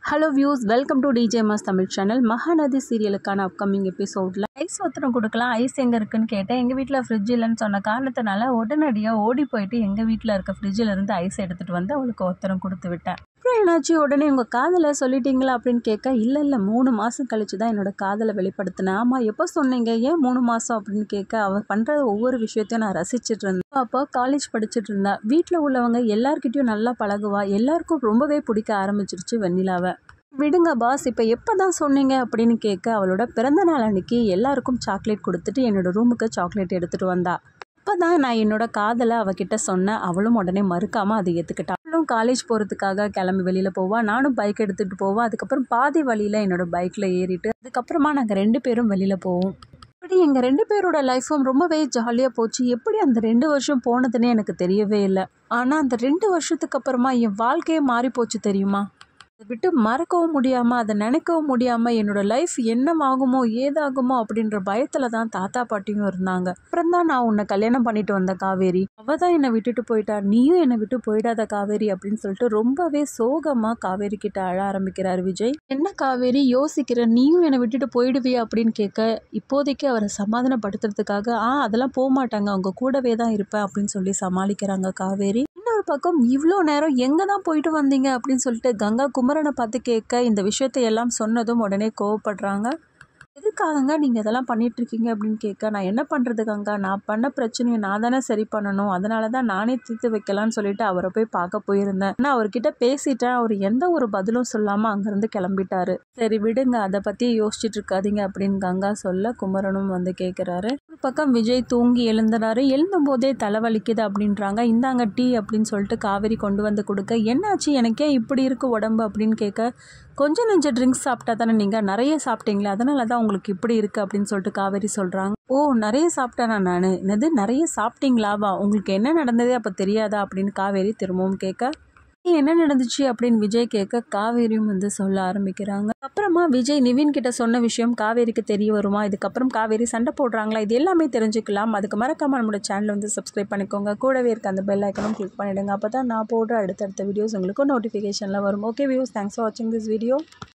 hello views welcome to DJ mass Tamil channel Mahanadhi சீரியலுக்கான upcoming எபிசோடில் ice ஒத்தனம் கொடுக்கலாம் ஐஸ் எங்கே இருக்குன்னு கேட்டேன் எங்கள் வீட்டில் ஃப்ரிட்ஜ் இல்லைன்னு சொன்ன காரணத்தினால உடனடியாக ஓடி போயிட்டு எங்கள் வீட்டில் இருக்க ஃப்ரிட்ஜில் இருந்து ஐஸ் எடுத்துகிட்டு வந்து அவளுக்கு ஒத்தனம் கொடுத்து விட்டேன் அப்புறம் என்னாச்சு உடனே உங்கள் காதலை சொல்லிட்டீங்களா அப்படின்னு கேட்க இல்லை இல்லை மூணு மாதம் கழிச்சு தான் என்னோட காதலை வெளிப்படுத்தினேன் ஆமாம் எப்போ சொன்னீங்க ஏன் மூணு மாதம் அப்படின்னு கேட்க அவள் பண்ணுற ஒவ்வொரு விஷயத்தையும் நான் ரசிச்சிட்டு இருந்தேன் அப்போ காலேஜ் படிச்சுட்டு இருந்தா வீட்டில் உள்ளவங்க எல்லார்கிட்டயும் நல்லா பழகுவா எல்லாருக்கும் ரொம்பவே பிடிக்க ஆரம்பிச்சிருச்சு வெண்ணிலாவை விடுங்க பாஸ் இப்போ எப்போ தான் சொன்னீங்க அப்படின்னு கேட்க அவளோட பிறந்த நாள் அன்னைக்கு எல்லாருக்கும் சாக்லேட் கொடுத்துட்டு என்னோட ரூமுக்கு சாக்லேட் எடுத்துகிட்டு வந்தா அப்போ தான் நான் என்னோட காதலை அவகிட்ட சொன்னேன் அவளும் உடனே மறுக்காமல் அதை ஏற்றுக்கிட்டா அவளும் காலேஜ் போகிறதுக்காக கிளம்பி வெளியில் போவா நானும் பைக் எடுத்துகிட்டு போவா அதுக்கப்புறம் பாதி வழியில் என்னோட பைக்கில் ஏறிட்டு அதுக்கப்புறமா நாங்கள் ரெண்டு பேரும் வெளியில் போவோம் இப்படி எங்கள் ரெண்டு பேரோட லைஃப்பும் ரொம்பவே ஜாலியாக போச்சு எப்படி அந்த ரெண்டு வருஷம் போனதுன்னே எனக்கு தெரியவே இல்லை ஆனால் அந்த ரெண்டு வருஷத்துக்கு அப்புறமா என் வாழ்க்கையே மாறி போச்சு தெரியுமா அதை விட்டு மறக்கவும் முடியாமல் அதை நினைக்கவும் முடியாமல் என்னோட லைஃப் என்னவாகுமோ ஏதாகுமோ அப்படின்ற பயத்தில் தான் தாத்தா பாட்டியும் இருந்தாங்க அப்புறம் தான் நான் உன்னை கல்யாணம் பண்ணிட்டு வந்த காவேரி அவ தான் என்னை விட்டுட்டு போயிட்டா நீயும் என்னை விட்டு போயிடாத காவேரி அப்படின்னு சொல்லிட்டு ரொம்பவே சோகமாக காவேரி கிட்ட அழ ஆரம்பிக்கிறார் விஜய் என்ன காவேரி யோசிக்கிற நீயும் என்னை விட்டுட்டு போயிடுவியா அப்படின்னு கேட்க இப்போதைக்கு அவரை சமாதானப்படுத்துறதுக்காக ஆ அதெல்லாம் போக மாட்டாங்க அவங்க கூடவே தான் இருப்பேன் அப்படின்னு சொல்லி சமாளிக்கிறாங்க காவேரி இன்னொரு பக்கம் இவ்வளோ நேரம் எங்கே தான் போயிட்டு வந்தீங்க அப்படின்னு சொல்லிட்டு கங்கா குமரனை பார்த்து கேட்க இந்த விஷயத்தை எல்லாம் சொன்னதும் உடனே கோவப்படுறாங்க எதுக்காகங்க நீங்கள் இதெல்லாம் பண்ணிட்டு இருக்கீங்க அப்படின்னு கேட்க நான் என்ன பண்ணுறது கங்கா நான் பண்ண பிரச்சனையை நான் தானே சரி பண்ணணும் அதனால தான் நானே தீர்த்து வைக்கலாம்னு சொல்லிட்டு அவரை போய் பார்க்க போயிருந்தேன் ஆனால் அவர்கிட்ட பேசிட்டேன் அவர் எந்த ஒரு பதிலும் சொல்லாமல் அங்கேருந்து கிளம்பிட்டாரு சரி விடுங்க அதை பற்றி யோசிச்சுட்டு இருக்காதீங்க அப்படின்னு கங்கா சொல்ல குமரனும் வந்து கேட்குறாரு ஒரு பக்கம் விஜய் தூங்கி எழுந்துறாரு எழுந்தும் போதே தலைவலிக்குது அப்படின்றாங்க இந்தாங்க டீ அப்படின்னு சொல்லிட்டு காவேரி கொண்டு வந்து கொடுக்க என்னாச்சு எனக்கே இப்படி இருக்கு உடம்பு அப்படின்னு கேட்க கொஞ்சம் நெஞ்ச ட்ரிங்க்ஸ் சாப்பிட்டா தானே நீங்கள் நிறைய சாப்பிட்டீங்களே அதனால தான் உங்களுக்கு இப்படி இருக்குது அப்படின்னு சொல்லிட்டு காவேரி சொல்கிறாங்க ஓ நிறைய சாப்பிட்டேனா நான் என்னது நிறைய சாப்பிட்டீங்களாவா உங்களுக்கு என்ன நடந்ததே அப்போ தெரியாதா அப்படின்னு காவேரி திரும்பவும் கேட்க "ஏய், என்ன நடந்துச்சு அப்படின்னு விஜய் கேட்க காவேரியும் வந்து சொல்ல ஆரம்பிக்கிறாங்க அப்புறமா விஜய் நிவின் கிட்ட சொன்ன விஷயம் காவேரிக்கு தெரிய வருமா இதுக்கப்புறம் காவேரி சண்டை போடுறாங்களா இது எல்லாமே தெரிஞ்சுக்கலாம் அதுக்கு மறக்காம நம்மளோட சேனல் வந்து சப்ஸ்கிரைப் பண்ணிக்கோங்க கூடவே இருக்க அந்த பெல் ஐக்கனும் கிளிக் பண்ணிடுங்க அப்போ தான் நான் போடுற அடுத்தடுத்த வீடியோஸ் உங்களுக்கு நோட்டிஃபிகேஷனில் வரும் ஓகே வியூஸ் தேங்க்ஸ் ஃபார் வாட்சிங் திஸ் வீடியோ